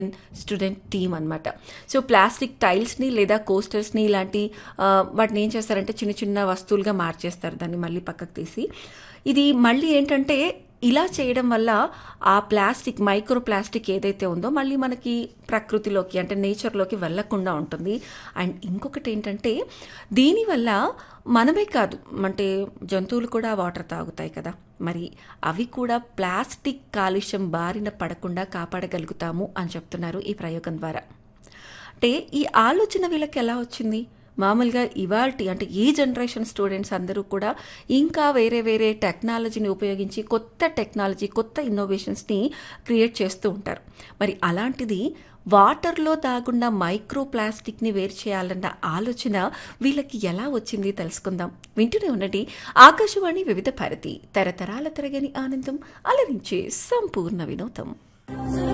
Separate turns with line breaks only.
student team అనమాట so plastic టైల్స్ని లేదా కోస్టర్స్ని ఇలాంటి ఆ, వాటిని ఏం చేస్తారంటే చిన్న చిన్న వస్తువులుగా మార్చేస్తారు దాన్ని మళ్ళీ పక్కకు తీసి ఇది మళ్ళీ ఏంటంటే ఇలా చేయడం వల్ల ఆ ప్లాస్టిక్ మైక్రో ప్లాస్టిక్ ఏదైతే ఉందో మళ్ళీ మనకి ప్రకృతిలోకి అంటే నేచర్లోకి వెళ్ళకుండా ఉంటుంది అండ్ ఇంకొకటి ఏంటంటే దీనివల్ల మనమే కాదు అంటే జంతువులు కూడా వాటర్ తాగుతాయి కదా మరి అవి కూడా ప్లాస్టిక్ కాలుష్యం బారిన పడకుండా కాపాడగలుగుతాము అని చెప్తున్నారు ఈ ప్రయోగం ద్వారా అంటే ఈ ఆలోచన వీళ్ళకి ఎలా వచ్చింది మామూలుగా ఇవాల్టి అంటే ఈ జనరేషన్ స్టూడెంట్స్ అందరూ కూడా ఇంకా వేరే వేరే టెక్నాలజీని ఉపయోగించి కొత్త టెక్నాలజీ కొత్త ఇన్నోవేషన్స్ని క్రియేట్ చేస్తూ ఉంటారు మరి అలాంటిది వాటర్లో దాగున్న మైక్రో ప్లాస్టిక్ని వేరు చేయాలన్న ఆలోచన వీళ్ళకి ఎలా వచ్చింది తెలుసుకుందాం వింటూనే ఉండండి ఆకాశవాణి వివిధ భారతి తరతరాల తరగని ఆనందం అలరించే సంపూర్ణ వినోదం